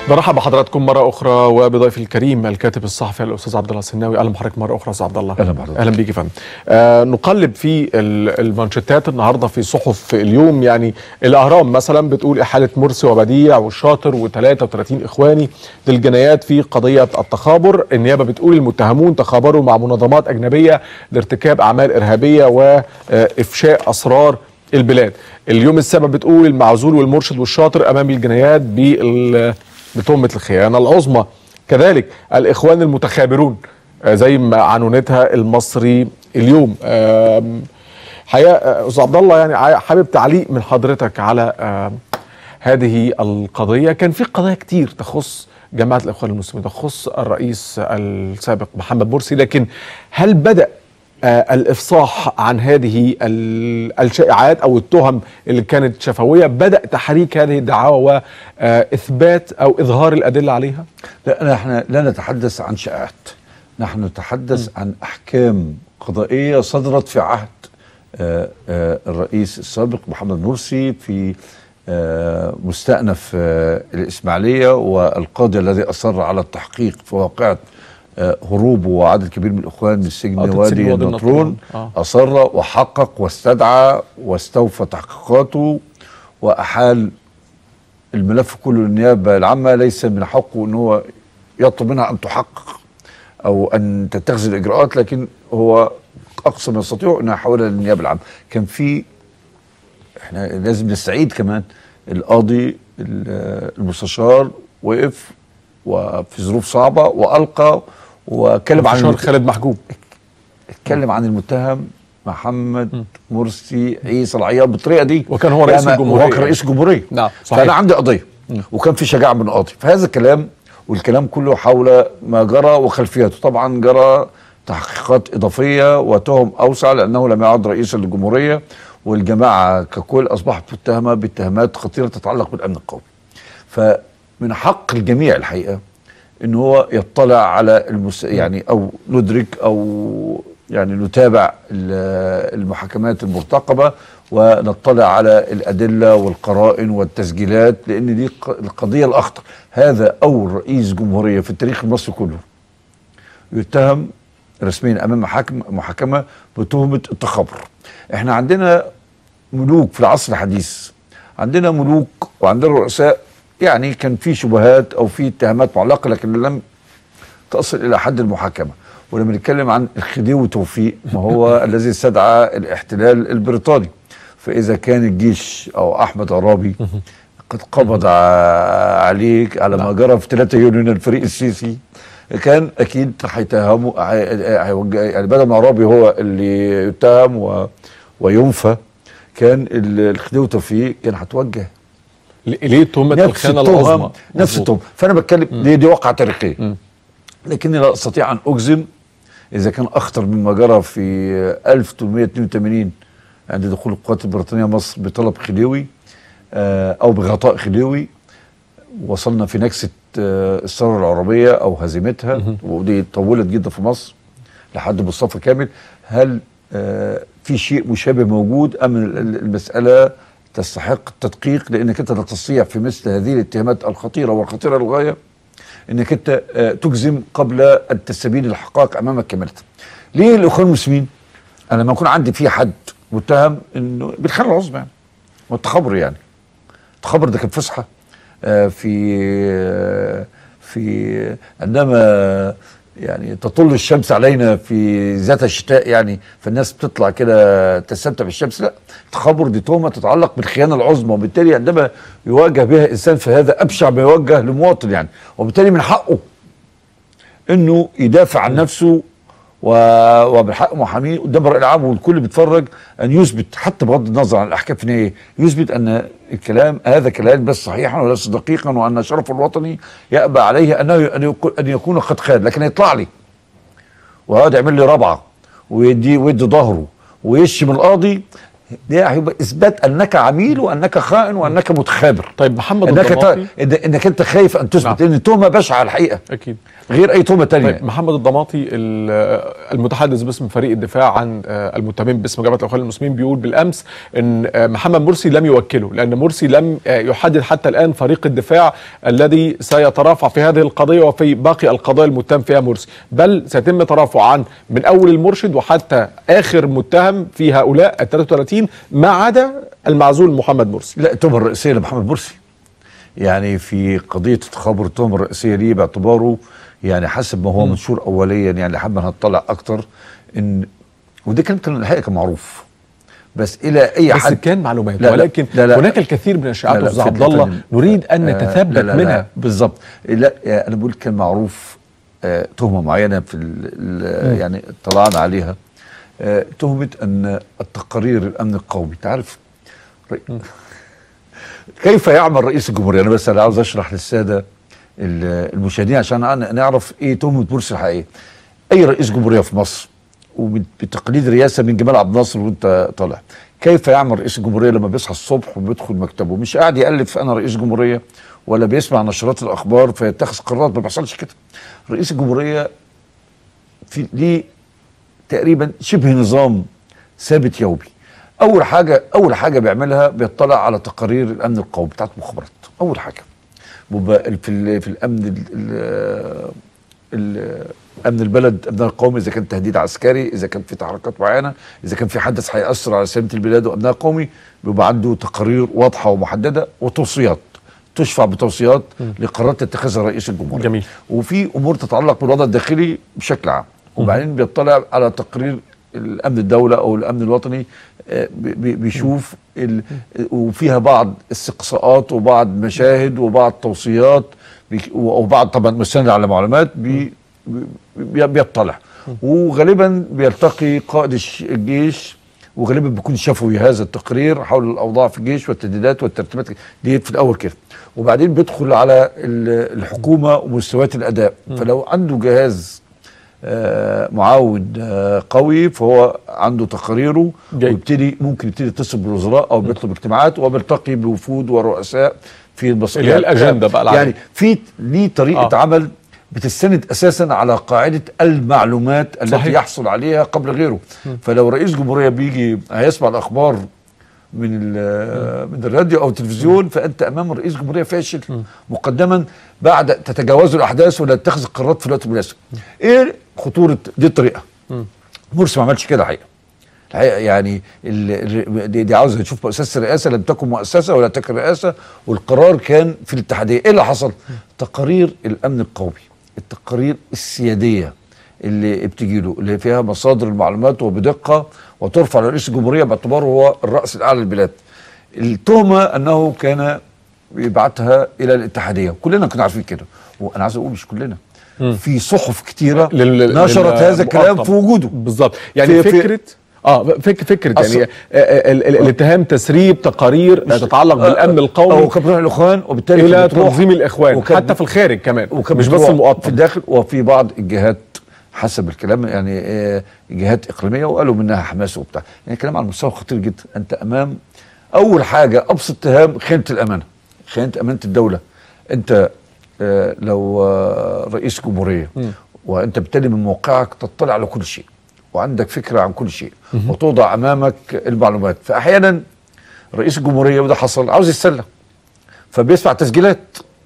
برحب بحضراتكم مرة أخرى وبضيفي الكريم الكاتب الصحفي الأستاذ عبد الله السناوي أهلا بحضرتك مرة أخرى أستاذ عبد الله أهلا بحضرتك. أهلا بيك يا فندم آه نقلب في ال- المانشيتات النهاردة في صحف اليوم يعني الأهرام مثلا بتقول إحالة مرسي وبديع والشاطر و33 إخواني للجنايات في قضية التخابر النيابة بتقول المتهمون تخابروا مع منظمات أجنبية لارتكاب أعمال إرهابية وإفشاء أسرار البلاد اليوم السبب بتقول المعزول والمرشد والشاطر امام الجنايات بال- بتهمه الخيانه العظمى كذلك الاخوان المتخابرون آه، زي ما عنونتها المصري اليوم آم، حقيقه آه، استاذ عبد الله يعني عا- حابب تعليق من حضرتك على آم، هذه القضيه كان في قضايا كتير تخص جماعه الاخوان المسلمين تخص الرئيس السابق محمد مرسي لكن هل بدا آه، الافصاح عن هذه ال- الشائعات او التهم اللي كانت شفويه بدا تحريك هذه الدعاوى واثبات او اظهار الادله عليها لا نحن لا نتحدث عن شائعات نحن نتحدث عن احكام قضائيه صدرت في عهد آه، آه، الرئيس السابق محمد مرسي في آه، مستأنف آه، الإسماعيلية والقاضي الذي أصر على التحقيق في واقعة آه، هروبه وعدد كبير من الإخوان من آه، سجن سجن وادي وادي النطرون النطرون. آه. أصر وحقق واستدعى واستوفى تحقيقاته وأحال الملف كله للنيابه العامه ليس من حقه ان هو يطلب منها ان تحقق او ان تتخذ الاجراءات لكن هو اقصى ما يستطيع انه يحولها للنيابه العامه كان في احنا لازم نستعيد كمان القاضي ال- المستشار وقف وفي ظروف صعبه والقى واتكلم عن مستشار المت- خالد محجوب اتكلم عن المتهم محمد مرسي عيسى العياط بالطريقه دي وكان هو رئيس يعني الجمهورية. وهو كان رئيس الجمهوريه نعم، صحيح. فانا عندي قضيه وكان في شجاعه من القاضي فهذا الكلام والكلام كله حول ما جرى وخلفياته طبعا جرى تحقيقات اضافيه وتهم اوسع لانه لم يعد رئيسا للجمهوريه والجماعه ككل اصبحت متهمه باتهامات خطيره تتعلق بالامن القومي فمن حق الجميع الحقيقه ان هو يطلع على المس... يعني او ندرك او يعني نتابع ال- المحاكمات المرتقبه ونطلع على الادله والقرائن والتسجيلات لان دي ق- القضيه الاخطر هذا اول رئيس جمهوريه في التاريخ المصري كله يتهم رسميا امام محاكم محاكمه بتهمه التخابر احنا عندنا ملوك في العصر الحديث عندنا ملوك وعندنا رؤساء يعني كان في شبهات او في اتهامات معلقه لكن لم تصل الى حد المحاكمه ولما نتكلم عن الخديوي توفيق ما هو الذي استدعى الاحتلال البريطاني فاذا كان الجيش او احمد عرابي قد قبض ع- عليك على ما جرى في 3 يونيو من الفريق السيسي كان اكيد هيتهموا هي- هيوجه- يعني بدل ما عرابي هو اللي يتهم و وينفى كان ال- الخديوي توفيق كان هتوجه ل- ليه تهمه نفس الخيانه التهم العظمى نفس مظبوط. التهم فانا بتكلم دي دي واقعه تاريخيه لكني لا استطيع ان اجزم اذا كان اخطر مما جرى في 1882 عند دخول القوات البريطانيه مصر بطلب خديوي آه، او بغطاء خديوي وصلنا في نكسه آه، الثوره العربيه او هزيمتها ودي طولت جدا في مصر لحد مصطفى كامل هل آه، في شيء مشابه موجود ام ال- ال- المساله تستحق التدقيق لانك انت لا تستطيع في مثل هذه الاتهامات الخطيره والخطيره للغايه انك انت آه، تجزم قبل ان تستبين الحقائق امامك كامله. ليه الاخوان المسلمين؟ انا لما يكون عندي في حد متهم انه بالخيانه العظمى يعني والتخابر يعني. التخابر ده كان فسحه آه، في آه، في عندما يعني تطل الشمس علينا في ذات الشتاء يعني فالناس بتطلع كده تستمتع بالشمس لا التخابر دي تهمه تتعلق بالخيانه العظمى وبالتالي عندما يواجه بها انسان فهذا ابشع ما يوجه لمواطن يعني وبالتالي من حقه انه يدافع عن نفسه و- وبالحق محاميه قدام الراي العام والكل بيتفرج ان يثبت حتى بغض النظر عن الاحكام في النهايه يثبت ان الكلام هذا كلام ليس صحيحا وليس دقيقا وان شرف الوطني يأبى عليه انه ان يكون- ان يكون قد خان لكن يطلع لي ويقعد يعمل لي ربعه ويدي ويدي ظهره ويشتم القاضي ده هيبقى اثبات انك عميل وانك خائن وانك متخابر طيب محمد انك الضماطي ت... إن- انك انت خايف ان تثبت نعم. ان التهمه بشعه الحقيقه اكيد غير اي تهمه تانية طيب محمد الضماطي ال- المتحدث باسم فريق الدفاع عن آه، المتهمين باسم جبهه الاخوان المسلمين بيقول بالامس ان آه، محمد مرسي لم يوكله لان مرسي لم آه، يحدد حتى الان فريق الدفاع الذي سيترافع في هذه القضيه وفي باقي القضايا المتهم فيها مرسي بل سيتم ترافع عن من اول المرشد وحتى اخر متهم في هؤلاء ال 33 ما عدا المعزول محمد مرسي لا التهمه الرئيسيه لمحمد مرسي يعني في قضيه تخابر التهمه الرئيسيه ليه باعتباره يعني حسب ما هو منشور اوليا يعني لحد ما هنطلع اكتر ان وده كان كان الحقيقه كان معروف بس الى اي بس حد كان معلومات لا لا ولكن لا لا هناك الكثير من الشائعات لا لا، استاذ عبد فكرة الله تانية. نريد ان آه، نتثبت لا لا منها لا بالظبط لا آه، انا بقول كان معروف آه تهمه معينه في ال ال يعني اطلعنا عليها آه تهمه ان التقارير الامن القومي تعرف رئي- كيف يعمل رئيس الجمهوريه انا بس انا عاوز اشرح للساده ال- المشاهدين عشان أنا- نعرف ايه تهمه مرسي الحقيقيه اي رئيس جمهوريه في مصر وبتقليد رئاسه من جمال عبد الناصر وانت طالع كيف يعمل رئيس الجمهوريه لما بيصحى الصبح وبيدخل مكتبه مش قاعد يالف انا رئيس جمهوريه ولا بيسمع نشرات الاخبار فيتخذ قرارات ما بيحصلش كده رئيس الجمهوريه في ليه تقريبا شبه نظام ثابت يومي اول حاجه اول حاجه بيعملها بيطلع على تقارير الامن القومي بتاعت المخابرات اول حاجه بيبقى في ال- في الامن ال- ال- ال- امن البلد امن القومي اذا كان تهديد عسكري اذا كان في تحركات معينه اذا كان في حدث هياثر على سلامه البلاد وامنها القومي بيبقى عنده تقارير واضحه ومحدده وتوصيات تشفع بتوصيات لقرارات يتخذها رئيس الجمهوريه جميل. وفي امور تتعلق بالوضع الداخلي بشكل عام وبعدين بيطلع على تقرير الامن الدوله او الامن الوطني آه، بي- بي- بيشوف ال- وفيها بعض استقصاءات وبعض مشاهد وبعض توصيات بي- وبعض طبعا مستند على معلومات بي بي- بيطلع وغالبا بيلتقي قائد الش- الجيش وغالبا بيكون شفوي هذا التقرير حول الاوضاع في الجيش والتهديدات والترتيبات دي في الاول كده وبعدين بيدخل على ال- الحكومه ومستويات الاداء فلو عنده جهاز آه، معاون آه، قوي فهو عنده تقاريره جيد. ويبتدي ممكن يبتدي يتصل بالوزراء او بيطلب اجتماعات وبيلتقي بوفود ورؤساء في المسؤوليات اللي هي الأجندة بقى العادية. يعني في ليه طريقه آه. آه. عمل بتستند اساسا على قاعده المعلومات التي صحيح. يحصل عليها قبل غيره فلو رئيس جمهوريه بيجي هيسمع الاخبار من ال- من الراديو او التلفزيون فانت امام رئيس جمهوريه فاشل مقدما بعد تتجاوز الاحداث ولا تتخذ القرارات في الوقت المناسب ايه خطوره دي الطريقه مرسي ما عملش كده الحقيقه الحقيقه يعني ال- ال- دي, دي عاوزه تشوف مؤسسه الرئاسه لم تكن مؤسسه ولا تكن رئاسه والقرار كان في الاتحاديه ايه اللي حصل تقارير الامن القومي التقارير السياديه اللي بتجي له اللي فيها مصادر المعلومات وبدقه وترفع لرئيس الجمهوريه باعتباره هو الراس الاعلى للبلاد التهمه انه كان بيبعتها الى الاتحاديه كلنا كنا عارفين كده وانا عايز اقول مش كلنا في صحف كتيره لل- نشرت هذا الكلام للمقطم. في وجوده بالظبط يعني في- في- فكره اه فك فكره أصل- يعني آه، آه، ال- ال- الاتهام تسريب تقارير آه، تتعلق بالامن القومي او كان بتروح الاخوان وبالتالي الى كانت بتروح- تنظيم الاخوان وكانت حتى في الخارج كمان وكان مش بس بتروح في المقطم الداخل وفي بعض الجهات حسب الكلام يعني آه، جهات اقليميه وقالوا منها حماس وبتاع يعني كلام على مستوى خطير جدا انت امام اول حاجه ابسط اتهام خيانه الامانه خيانه امانه الدوله انت آه، لو آه، رئيس جمهوريه وانت بالتالي من موقعك تطلع على كل شيء وعندك فكره عن كل شيء وتوضع امامك المعلومات فاحيانا رئيس الجمهوريه وده حصل عاوز يتسلى فبيسمع تسجيلات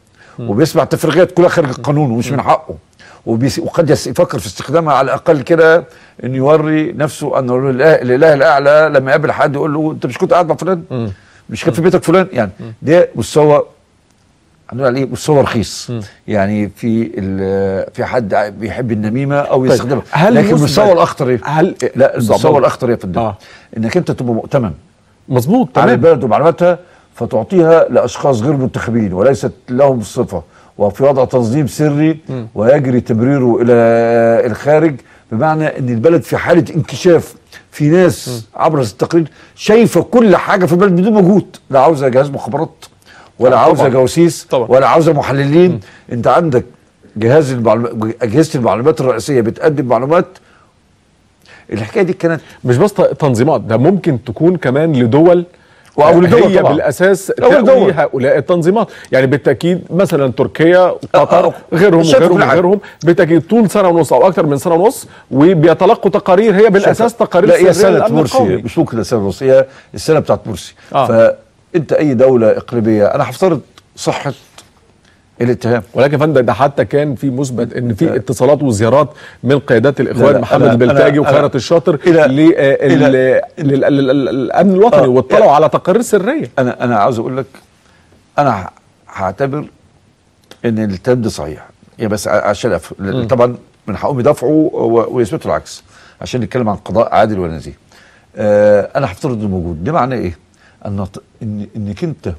وبيسمع تفريغات كلها خارج القانون ومش من حقه وبيس وقد يس- يفكر في استخدامها على الاقل كده انه يوري نفسه انه الاله الإله الاعلى لما يقابل حد يقول له انت مش كنت قاعد مع فلان مش كان في بيتك فلان يعني ده مستوى هنقول عليه مستوى رخيص يعني في ال- في حد بيحب النميمه او يستخدمها هل لكن مثبت- المستوى الاخطر ايه؟ هل لا المستوى الاخطر ايه يا فندم؟ آه. انك انت تبقى مؤتمن مظبوط على تمام البلد ومعلوماتها فتعطيها لاشخاص غير منتخبين وليست لهم الصفه وفي وضع تنظيم سري ويجري تبريره الى الخارج بمعنى ان البلد في حاله انكشاف في ناس عبر هذا التقرير شايفه كل حاجه في البلد بدون مجهود لا عاوزه جهاز مخابرات ولا طبعاً. عاوزه جواسيس طبعاً. ولا عاوزه محللين انت عندك جهاز المعلومات اجهزه المعلومات الرئيسيه بتقدم معلومات الحكايه دي كانت مش بس ت- تنظيمات ده ممكن تكون كمان لدول وأول دول هي طبعاً. بالاساس أول تأوي دول. هؤلاء التنظيمات يعني بالتاكيد مثلا تركيا آه، قطر آه. غيرهم شافوا وغيرهم كل حاجة. وغيرهم بالتاكيد طول سنه ونص او اكثر من سنه ونص وبيتلقوا تقارير هي بالاساس تقارير لا هي سرية سنه للأمن مرسي القومي. مش ممكن السنه مرسي هي السنه بتاعت مرسي آه. فانت اي دوله اقليميه انا هفترض صحه الاتهام ولكن يا فندم ده حتى كان في مثبت ان في اتصالات وزيارات من قيادات لا، الاخوان لا، محمد أنا- البلتاجي أنا- وخيرت أنا- الشاطر إلى- لل- إلى- لل- لل- لل- الامن الوطني آه، واطلعوا على تقارير سريه انا انا عاوز اقول لك انا ه- هعتبر ان الاتهام ده صحيح يعني بس ع- عشان أف... لأن طبعا من حقهم يدافعوا و- ويثبتوا العكس عشان نتكلم عن قضاء عادل ونزيه آه انا هفترض انه موجود ده معناه ايه ان ط- ان انك انت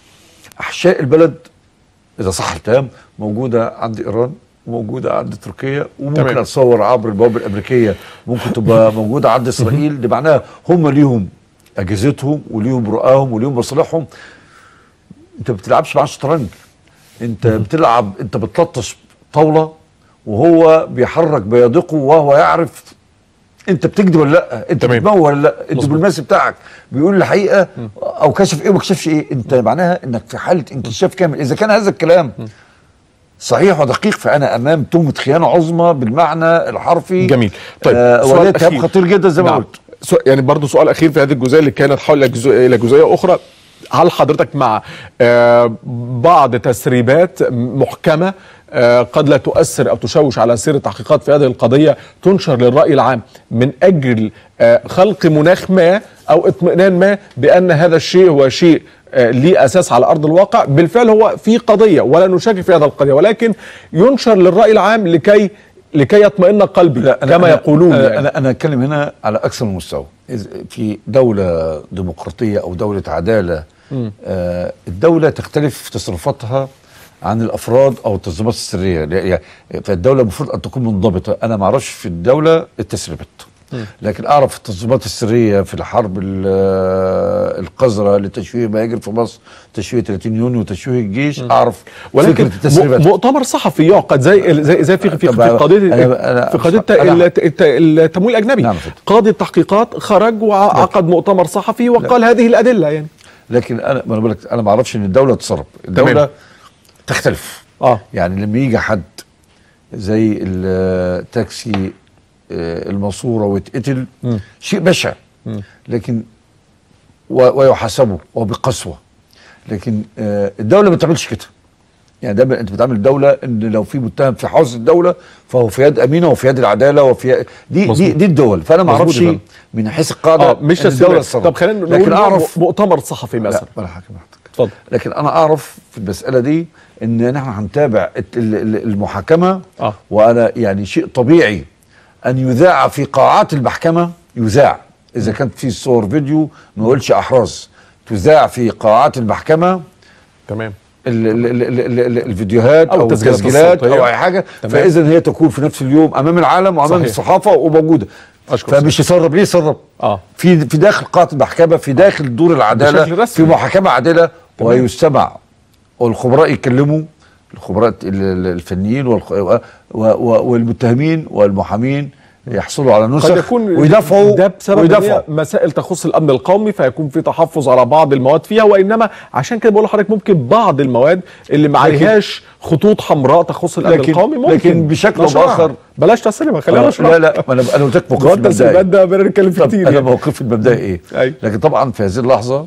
احشاء البلد اذا صح الكلام موجوده عند ايران وموجوده عند تركيا وممكن تمام. اتصور عبر البوابه الامريكيه ممكن تبقى موجوده عند اسرائيل ده معناها هم ليهم اجهزتهم وليهم رؤاهم وليهم مصالحهم انت ما بتلعبش معاه شطرنج انت بتلعب انت بتلطش طاوله وهو بيحرك بيدقه وهو يعرف انت بتكذب ولا لا انت تمام. بتمول ولا لا انت مظبوط. بالماسي بتاعك بيقول الحقيقه او كشف ايه وما كشفش ايه انت معناها انك في حاله انكشاف كامل اذا كان هذا الكلام صحيح ودقيق فانا امام تهمه خيانه عظمى بالمعنى الحرفي جميل طيب آه سؤال وده اتهام أخير. خطير جدا زي ما نعم. قلت سو- يعني برضو سؤال اخير في هذه الجزئيه اللي كانت حول إلى جزء- الى جزئيه اخرى هل حضرتك مع آه، بعض تسريبات محكمه آه، قد لا تؤثر او تشوش على سير التحقيقات في هذه القضيه تنشر للراي العام من اجل آه، خلق مناخ ما او اطمئنان ما بان هذا الشيء هو شيء آه، ليه اساس على ارض الواقع بالفعل هو في قضيه ولا نشكك في هذا القضيه ولكن ينشر للراي العام لكي لكي يطمئن قلبي لا، أنا- كما أنا- يقولون أنا, يعني. انا انا اتكلم هنا على اكثر من مستوى إذ- في دوله ديمقراطيه او دوله عداله آه الدوله تختلف في تصرفاتها عن الافراد او التنظيمات السريه لا- يعني فالدوله المفروض ان تكون منضبطه انا ما اعرفش في الدوله التسريبات لكن اعرف التنظيمات السريه في الحرب ال- آه، القذره لتشويه ما يجري في مصر تشويه 30 يونيو وتشويه الجيش اعرف ولكن فكره التسريبات م- مؤتمر صحفي يعقد زي زي زي في في, طب في قضيه أنا- أنا- في قضيه أنا- الت- الت- التمويل الاجنبي نعم فندم. قاضي التحقيقات خرج وعقد مؤتمر صحفي وقال هذه الادله يعني لكن انا ما انا بقول لك انا ما اعرفش ان الدوله تتصرف الدوله تمام. تختلف اه يعني لما يجي حد زي التاكسي آه، الماسوره ويتقتل مم. شيء بشع لكن و- ويحاسبه وبقسوه لكن آه، الدوله ما بتعملش كده يعني دايما انت بتعمل الدوله ان لو في متهم في حوزه الدوله فهو في يد امينه وفي يد العداله وفي دي دي, مظبوط. دي الدول فانا ما مظبوط اعرفش يا فندم. من حيث القاعده اه مش إن الدوله تسريبات تتصرف. طب خلينا لكن نقول اعرف مؤتمر صحفي لا مثلا ولا حاجه براحتك اتفضل لكن انا اعرف في المساله دي ان نحن هنتابع الت- ال- ال- المحاكمه آه. وانا يعني شيء طبيعي ان يذاع في قاعات المحكمه يذاع اذا كانت في صور فيديو ما اقولش احراز تذاع في قاعات المحكمه تمام ال ال ال ال ال الفيديوهات أو او التسجيلات التسجيلات الصوتية. او اي حاجه تمام. فاذا هي تكون في نفس اليوم امام العالم وامام صحيح. الصحافه وموجوده أشكر فمش يسرب ليه يسرب اه في في داخل قاعه المحكمه في داخل دور العداله بشكل رسمي. في محاكمه عادله ويستمع والخبراء يتكلموا الخبراء ال- ال- الفنيين والخ- و- و- والمتهمين والمحامين يحصلوا على قد نسخ يكون ويدافعوا ده بسبب إن ويدافعوا هي مسائل تخص الامن القومي فيكون في تحفظ على بعض المواد فيها وانما عشان كده بقول لحضرتك ممكن بعض المواد اللي ما لكن- عليهاش خطوط حمراء تخص الامن لكن- القومي ممكن لكن بشكل أو نشرها. بآخر- بلاش تسريبها خلينا آه، نشرح لا لا ما انا انا قلت لك موقفي جوه التسريبات المبدئي ده بقينا نتكلم فيه طب كتير انا يعني. موقفي المبدئي ايه؟ أيوة. لكن طبعا في هذه اللحظه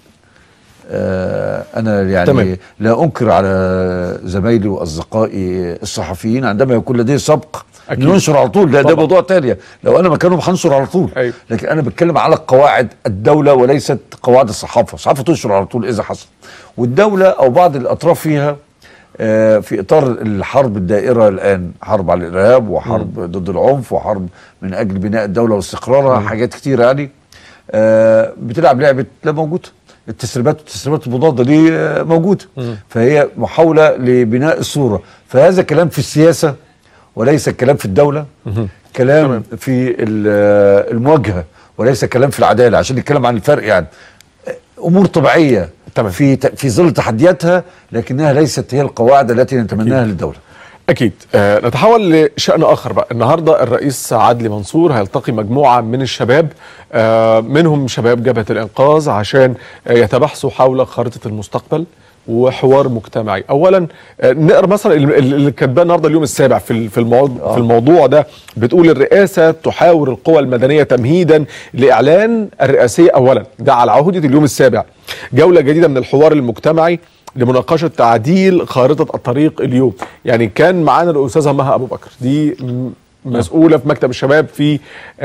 آه انا يعني تمام. لا انكر على زمايلي واصدقائي الصحفيين عندما يكون لديه سبق أكيد. ننشر على طول لا ده طبعا. موضوع تاني لو انا مكانهم هنشر على طول أيوة. لكن انا بتكلم على قواعد الدوله وليست قواعد الصحافه الصحافه تنشر على طول اذا حصل والدوله او بعض الاطراف فيها آه، في اطار الحرب الدائره الان حرب على الارهاب وحرب ضد العنف وحرب من اجل بناء الدوله واستقرارها حاجات كتيره يعني آه، بتلعب لعبه لا موجوده التسريبات والتسريبات المضاده دي آه، موجوده فهي محاوله لبناء الصوره فهذا كلام في السياسه وليس كلام في الدوله كلام في ال- آه، المواجهه وليس كلام في العداله عشان نتكلم عن الفرق يعني امور طبيعيه تمام. في ت- في ظل تحدياتها لكنها ليست هي القواعد التي نتمناها للدوله اكيد آه نتحول لشان اخر بقى النهارده الرئيس عدلي منصور هيلتقي مجموعه من الشباب آه منهم شباب جبهه الانقاذ عشان آه يتباحثوا حول خارطه المستقبل وحوار مجتمعي اولا آه نقرا مثلا اللي اللي كاتباه النهارده اليوم السابع في ال- في الموضوع في الموضوع ده بتقول الرئاسه تحاور القوى المدنيه تمهيدا لاعلان الرئاسيه اولا ده على عهده اليوم السابع جوله جديده من الحوار المجتمعي لمناقشه تعديل خارطه الطريق اليوم يعني كان معانا الاستاذه مها ابو بكر دي م- مسؤوله في مكتب الشباب في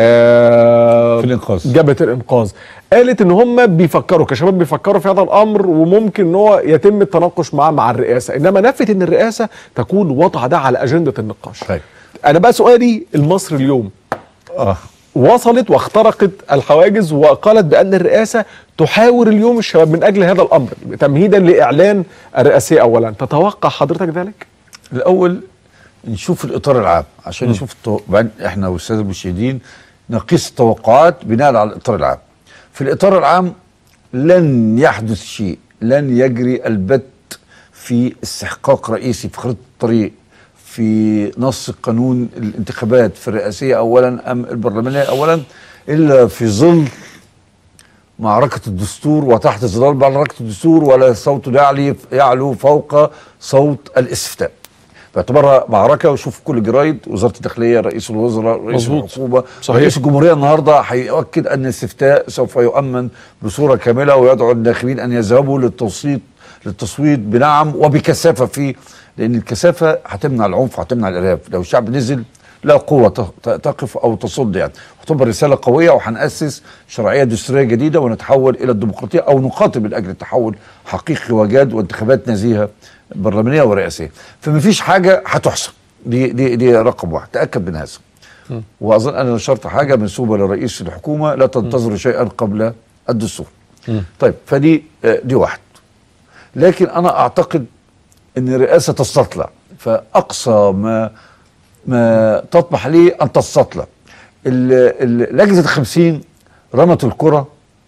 آه في الإنقاذ. جبهه الانقاذ قالت ان هم بيفكروا كشباب بيفكروا في هذا الامر وممكن ان هو يتم التناقش معاه مع الرئاسه انما نفت ان الرئاسه تكون وضع ده على اجنده النقاش طيب. انا بقى سؤالي المصري اليوم اه وصلت واخترقت الحواجز وقالت بان الرئاسه تحاور اليوم الشباب من اجل هذا الامر تمهيدا لاعلان الرئاسيه اولا تتوقع حضرتك ذلك؟ الاول نشوف الاطار العام عشان نشوف التو... بعدين احنا والساده المشاهدين نقيس التوقعات بناء على الاطار العام في الاطار العام لن يحدث شيء لن يجري البت في استحقاق رئيسي في خريطه الطريق في نص قانون الانتخابات في الرئاسيه اولا ام البرلمانيه اولا الا في ظل معركة الدستور وتحت ظلال معركة الدستور ولا صوت يعلي يعلو فوق صوت الاستفتاء باعتبارها معركة وشوف كل الجرايد وزارة الداخلية رئيس الوزراء رئيس مظبوط. الحكومة صحيح. رئيس الجمهورية النهاردة هيؤكد أن الاستفتاء سوف يؤمن بصورة كاملة ويدعو الناخبين أن يذهبوا للتصويت للتصويت بنعم وبكثافة فيه لأن الكثافة هتمنع العنف وهتمنع الإرهاب لو الشعب نزل لا قوة ت- ت- تقف أو تصد يعني وتبقى رسالة قوية وهنأسس شرعية دستورية جديدة ونتحول إلى الديمقراطية أو نقاتل من أجل التحول حقيقي وجاد وانتخابات نزيهة برلمانية ورئاسية فما فيش حاجة هتحسم دي دي دي رقم واحد تأكد من هذا واظن انا نشرت حاجه منسوبه لرئيس الحكومه لا تنتظروا شيئا قبل الدستور طيب فدي آه، دي واحد لكن انا اعتقد ان الرئاسه تستطلع فاقصى ما ما تطمح ليه ان تستطلع ال- ال- لجنه الخمسين رمت الكره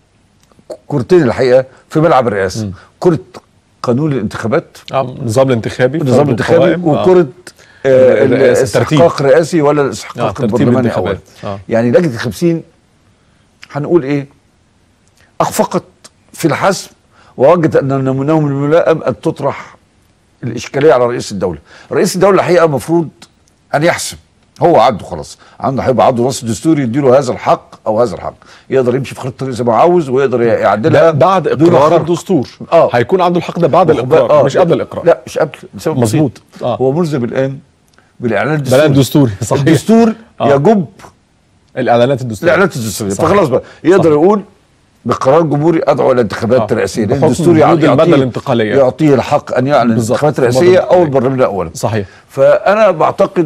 كرتين الحقيقه في ملعب الرئاسه كره قانون الانتخابات النظام الانتخابي النظام فرض الانتخابي القوائم. آه. وكره آه الرئاسة، الترتيب. الاستحقاق رئاسي ولا آه، الاستحقاق ترتيب البرلماني الانتخابات. اولا آه. يعني لجنه الخمسين هنقول ايه اخفقت في الحسم ووجدت ان منهم الملائم ان تطرح الاشكاليه على رئيس الدوله رئيس الدوله الحقيقه المفروض ان يحسم هو عنده خلاص عنده هيبقى عنده نص دستوري يديله هذا الحق او هذا الحق يقدر يمشي في خريطه الطريق زي ما عاوز ويقدر يعدلها لا بعد دون اقرار خرق. الدستور آه. هيكون عنده الحق ده بعد الاقرار آه، مش لا، قبل الاقرار لا مش قبل لسبب مظبوط. بسيط. آه. هو ملزم الان بالاعلان الدستوري بلان دستوري صحيح الدستور آه. يجب الاعلانات الدستوريه الاعلانات الدستوريه صحيح. فخلاص بقى يقدر صحيح. يقول بقرار جمهوري ادعو الى انتخابات آه. رئاسيه لان بحكم الدستور وجود المادة يعطيه الانتقالية. يعطيه الحق ان يعلن بالظبط. انتخابات المادة رئاسيه او الانتقالية. البرلمان اولا صحيح فانا بعتقد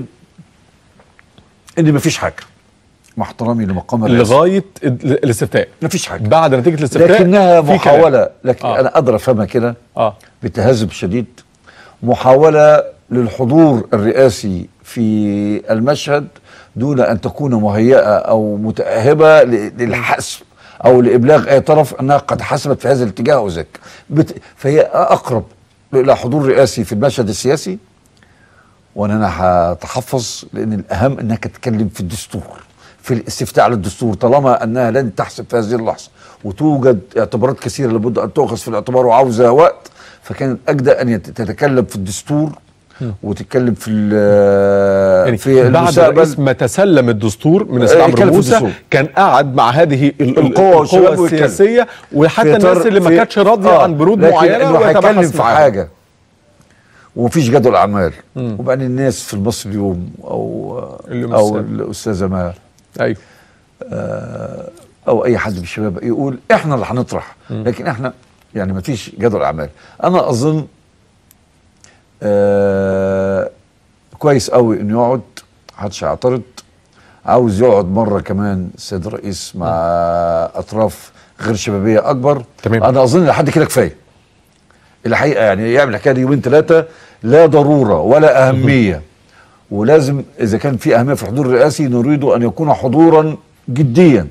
ان مفيش حاجه مع احترامي لمقام الرئاسه لغايه ال- الاستفتاء مفيش حاجه بعد نتيجه الاستفتاء لكنها في كلام. محاوله لكن آه. انا قادر افهمها كده اه بتهذب شديد محاولة للحضور الرئاسي في المشهد دون أن تكون مهيئة أو متأهبة ل- للحسم أو لإبلاغ أي طرف أنها قد حسمت في هذا الاتجاه أو ذاك بت... فهي أقرب إلى حضور رئاسي في المشهد السياسي وأنا أنا هتحفظ لأن الأهم أنها تتكلم في الدستور في الاستفتاء على الدستور طالما أنها لن تحسب في هذه اللحظة وتوجد اعتبارات كثيرة لابد أن تؤخذ في الاعتبار وعاوزة وقت فكان أجدى أن يت- تتكلم في الدستور وتتكلم في ال- يعني في بعد المستقبل الرئيس ما تسلم الدستور من آه، السيد عمرو يتكلم في موسى الدستور. كان قعد مع هذه ال- ال- القوة والشباب القوى ويتكلم. السياسيه وحتى في الناس إطار- اللي ما في- كانتش راضيه آه، عن برود لكن معينه انه هيتكلم ويتبحث في معاهم. حاجه ومفيش جدول اعمال وبعدين الناس في المصري اليوم او اليوم او السابع. الاستاذه مها ايوه او اي حد من الشباب يقول احنا اللي هنطرح لكن احنا يعني ما فيش جدول اعمال انا اظن آه كويس قوي انه يقعد محدش هيعترض عاوز يقعد مره كمان السيد الرئيس مع اطراف غير شبابيه اكبر تمام. انا اظن لحد كده كفايه الحقيقه يعني يعمل الحكايه دي يومين ثلاثه لا ضروره ولا اهميه ولازم اذا كان في اهميه في الحضور الرئاسي نريد ان يكون حضورا جديا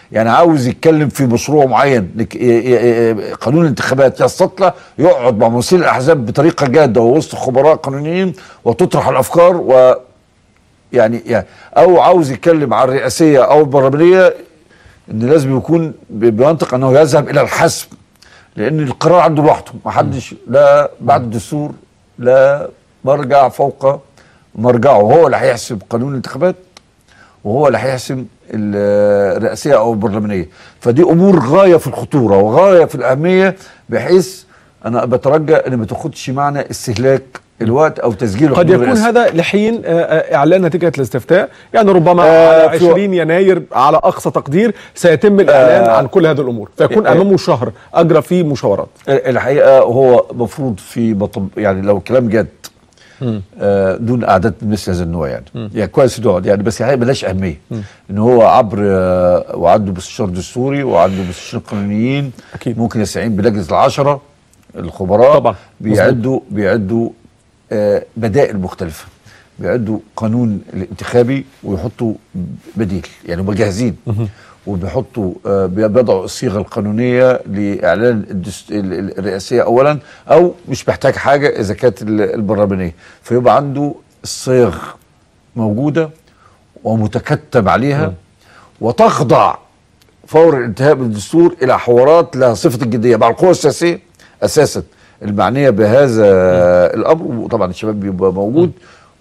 يعني عاوز يتكلم في مشروع معين لك- ي- ي- ي- قانون الانتخابات يستطلع يقعد مع ممثلي الاحزاب بطريقه جاده ووسط خبراء قانونيين وتطرح الافكار و يعني يعني او عاوز يتكلم عن الرئاسيه او البرلمانيه ان لازم يكون ب- بمنطق انه يذهب الى الحسم لان القرار عنده لوحده ما حدش لا بعد الدستور لا مرجع فوق مرجعه هو اللي هيحسب قانون الانتخابات وهو اللي هيحسم ال- الرئاسيه او البرلمانيه فدي امور غايه في الخطوره وغايه في الاهميه بحيث انا بترجى ان ما تاخدش معنا استهلاك الوقت او تسجيل قد الحضور يكون الرئاسي. هذا لحين آه، آه، اعلان نتيجه الاستفتاء يعني ربما آه، على في- 20 يناير على اقصى تقدير سيتم الاعلان آه، عن كل هذه الامور فيكون آه، امامه شهر اجرى فيه مشاورات الحقيقه هو مفروض في مطب يعني لو كلام جد آه دون اعداد مثل هذا النوع يعني يعني كويس نقعد يعني بس هي بلاش اهميه ان هو عبر آه وعنده مستشار دستوري وعنده مستشار قانونيين أكيد. ممكن يستعين بلجنه العشره الخبراء طبعا. بيعدوا بيعدوا آه بدائل مختلفه بيعدوا قانون الانتخابي ويحطوا بديل يعني هم جاهزين وبيحطوا آه بيضعوا الصيغه القانونيه لاعلان الدست... ال- ال- الرئاسيه اولا او مش محتاج حاجه اذا كانت ال- البرلمانيه فيبقى عنده الصيغ موجوده ومتكتب عليها وتخضع فور الانتهاء بالدستور الى حوارات لها صفه الجديه مع القوى السياسيه اساسا المعنيه بهذا الامر وطبعا الشباب بيبقى موجود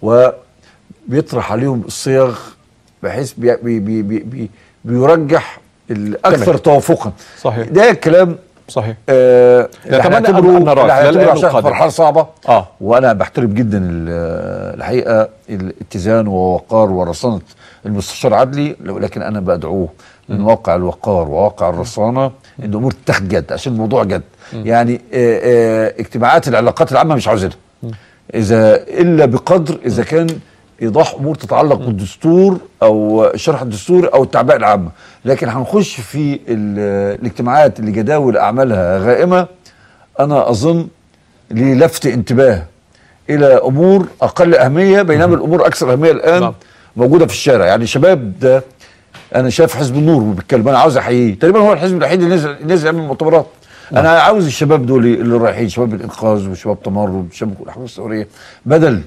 وبيطرح عليهم الصيغ بحيث بي بي بي بي بي بيرجح الاكثر تمام. توافقا صحيح. ده الكلام صحيح آه اللي نتمنى هنعتبره- أن نراه اللي خلال هنعتبره الأيام عشان القادمة. مرحله صعبه آه. وانا بحترم جدا ال- الحقيقه الاتزان ووقار ورصانه المستشار عدلي لكن انا بدعوه من واقع الوقار وواقع الرصانه ان الامور تتاخد جد عشان الموضوع جد يعني آه، آه، اجتماعات العلاقات العامه مش عاوزينها اذا الا بقدر اذا كان ايضاح امور تتعلق بالدستور او الشرح الدستوري او التعبئه العامه لكن هنخش في ال- الاجتماعات اللي جداول اعمالها غائمه انا اظن للفت انتباه الى امور اقل اهميه بينما الامور اكثر اهميه الان نعم. موجوده في الشارع يعني شباب ده انا شايف حزب النور وبيتكلم انا عاوز احييه تقريبا هو الحزب الوحيد اللي نزل نزل يعمل مؤتمرات انا عاوز الشباب دول اللي رايحين شباب الانقاذ وشباب تمرد وشباب الاحوال الثوريه بدل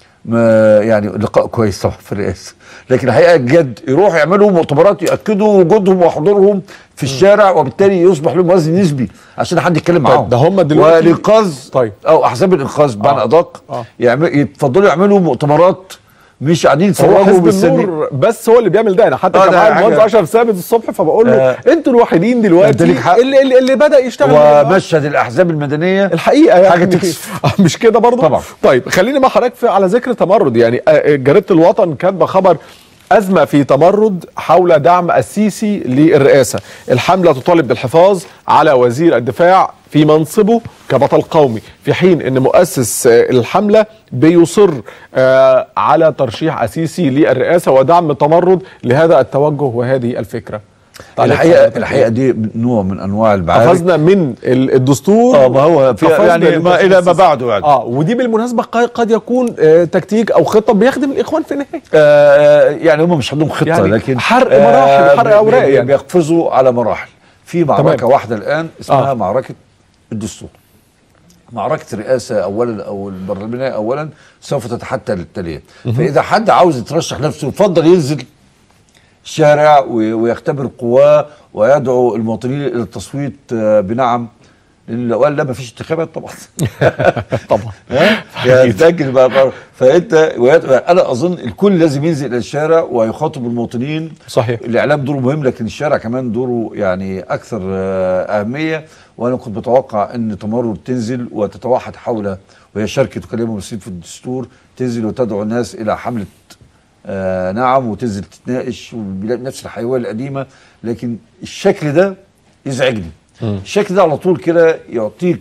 ما يعني لقاء كويس طبعا في الرئاسه لكن الحقيقه جد يروحوا يعملوا مؤتمرات ياكدوا وجودهم وحضورهم في الشارع وبالتالي يصبح لهم وزن نسبي عشان حد يتكلم معاهم ده هم دلوقتي- والانقاذ طيب. او احزاب الانقاذ بمعنى آه. ادق آه. يعمل يتفضلوا يعملوا مؤتمرات مش قاعدين هو يتفرجوا حزب ومستنيين النور بس هو اللي بيعمل ده انا حتى آه، كان ده معايا حاجة- المهندس اشرف ثابت الصبح فبقول له آه. انتوا الوحيدين أنت دلوقتي ليك حق. اللي, اللي, اللي بدا يشتغل من النهاردة. ومشهد الاحزاب المدنيه الحقيقه يعني حاجة تكسف. مش كده برضه طبعا. طيب خليني مع حضرتك في- على ذكر تمرد يعني آه، جريده الوطن كاتبه خبر أزمة في تمرد حول دعم السيسي للرئاسة الحملة تطالب بالحفاظ على وزير الدفاع في منصبه كبطل قومي في حين أن مؤسس آه، الحملة بيصر آه، على ترشيح السيسي للرئاسة ودعم تمرد لهذا التوجه وهذه الفكرة تعليق الحقيقه حضرتك الحقيقه دي نوع من انواع البعارك قفزنا من ال- الدستور اه ما هو في قفزنا يعني ما للترشيح الى ما السياسي. بعده يعني اه ودي بالمناسبه قد قد يكون آه تكتيك او خطه بيخدم الاخوان في النهايه آه يعني هم مش عندهم خطه يعني لكن حرق مراحل، حرق بي- أوراق بي- يعني. بيقفزوا على مراحل في معركه تمام. واحده الان اسمها آه. آه. معركه الدستور معركه الرئاسه اولا او البرلمانيه اولا سوف تتحتى للتاليه فاذا حد عاوز يترشح نفسه يفضل ينزل الشارع وي- ويختبر قواه ويدعو المواطنين الى التصويت آه، بنعم لان لو قال لا ما فيش انتخابات طبعا طبعا ها يعني تاجل بقى بقى. فانت ويت- انا اظن الكل لازم ينزل الى الشارع ويخاطب المواطنين صحيح. الاعلام دوره مهم لكن الشارع كمان دوره يعني اكثر آه، اهميه وانا كنت بتوقع ان تمرد تنزل وتتوحد حول وهي شركه تكلم المسلمين في الدستور تنزل وتدعو الناس الى حمله آه نعم وتنزل تتناقش بنفس الحيويه القديمه لكن الشكل ده يزعجني الشكل ده على طول كده يعطيك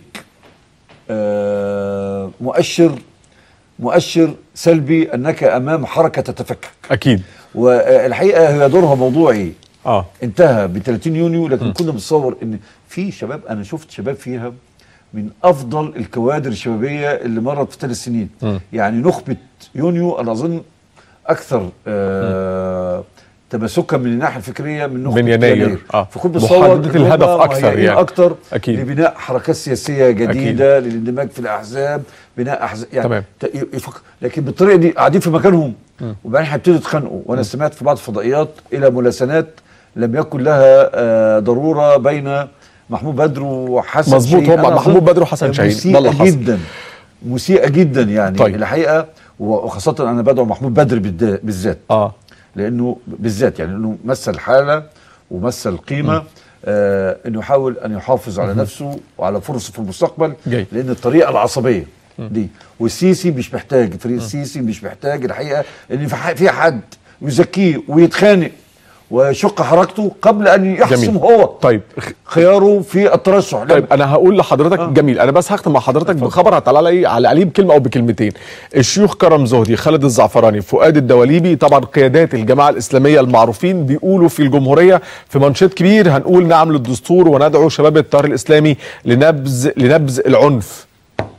آه مؤشر مؤشر سلبي انك امام حركه تتفكك اكيد والحقيقه هي دورها موضوعي اه انتهى ب 30 يونيو لكن كنا بنتصور ان في شباب انا شفت شباب فيها من افضل الكوادر الشبابيه اللي مرت في ثلاث سنين يعني نخبه يونيو انا اظن اكثر آه تمسكا من الناحيه الفكريه من نقطه من يناير. آه. فكنت بتصور محددة إن هم الهدف أكثر مهيئين يعني. اكتر أكيد. لبناء حركات سياسيه جديده للاندماج في الاحزاب بناء احزاب يعني تمام. ت- يفك... لكن بالطريقه دي قاعدين في مكانهم وبعدين هيبتدوا يتخانقوا وانا سمعت في بعض الفضائيات الى ملاسنات لم يكن لها آه، ضروره بين محمود بدر وحسن مظبوط، شاهين. هم أنا محمود أظن بدر وحسن شاهين. ده اللي مسيئه حصل. جدا مسيئه جدا يعني طيب. الحقيقه وخاصه انا بدعو محمود بدر بالد- بالذات اه لانه بالذات يعني انه مثل حاله ومثل قيمه آه انه يحاول ان يحافظ على نفسه وعلى فرصه في المستقبل جيد. لان الطريقه العصبيه دي والسيسي مش محتاج الفريق السيسي مش محتاج الحقيقه ان في ح- في حد يزكيه ويتخانق ويشق حركته قبل ان يحسم جميل. هو طيب خياره في الترشح طيب انا هقول لحضرتك آه. جميل انا بس هختم مع حضرتك بخبر هتعلق عليه على عليه بكلمه او بكلمتين الشيوخ كرم زهدي خالد الزعفراني فؤاد الدواليبي طبعا قيادات الجماعه الاسلاميه المعروفين بيقولوا في الجمهوريه في منشط كبير هنقول نعم للدستور وندعو شباب التيار الاسلامي لنبذ لنبذ العنف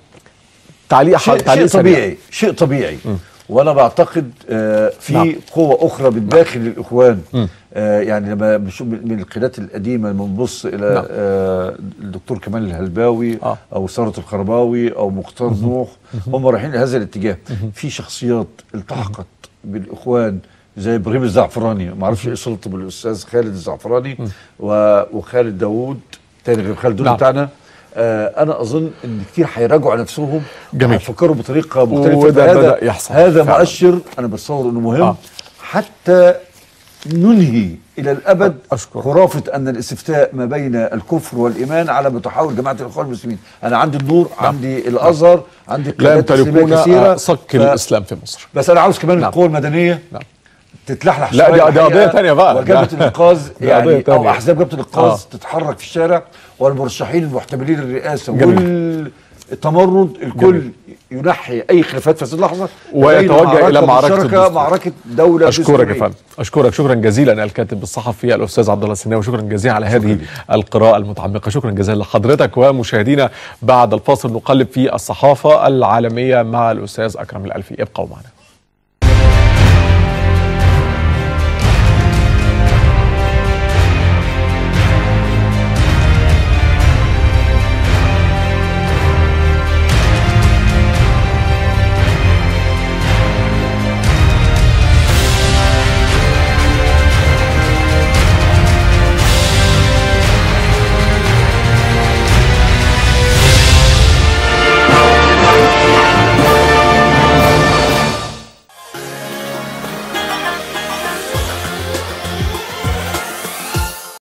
تعليق شيء, تعليق شيء سريع. طبيعي شيء طبيعي وانا بعتقد آه في نعم. نعم. قوه اخرى بالداخل الاخوان آه يعني لما بنشوف من من القيادات القديمه لما نبص الى نعم. نعم. آه الدكتور كمال الهلباوي آه. آه. او ثروه الخرباوي او مختار نوح هم رايحين لهذا الاتجاه في شخصيات التحقت بالاخوان زي ابراهيم الزعفراني ما اعرفش ايه صلته بالاستاذ خالد الزعفراني و- وخالد داوود تاني غير خالد دول نعم. بتاعنا آه انا اظن ان كتير هيراجعوا على نفسهم جميل. هيفكروا بطريقه مختلفه وده فهذا- بدأ يحصل هذا فعلا. مؤشر انا بتصور انه مهم آه. آه. حتى ننهي الى الابد أشكر. خرافه ان الاستفتاء ما بين الكفر والايمان على ما تحاول جماعه الاخوان المسلمين انا عندي النور نعم. عندي الازهر عندي لا قيادات إسلامية يمتلكون كثيره آه، صك ف- الاسلام في مصر بس انا عاوز كمان نعم. القوى المدنيه نعم. تتلحلح لا، شوية دي- دي الحقيقة، قضية تانية بقى. وجبهه ده- الانقاذ دي قضية يعني تانية. او احزاب جبهه الانقاذ آه. تتحرك في الشارع والمرشحين المحتملين للرئاسه جميل. والتمرد الكل جميل. ينحي اي خلافات في هذه اللحظه ويتوجه بين إلى معركة مشتركة، الدستور. معركه دوله اشكرك يا دستورية. فندم اشكرك شكرا جزيلا الكاتب الصحفي الاستاذ عبد الله السناوي شكرا جزيلا على هذه القراءه المتعمقه شكرا جزيلا لحضرتك ومشاهدينا بعد الفاصل نقلب في الصحافه العالميه مع الاستاذ اكرم الالفي ابقوا معنا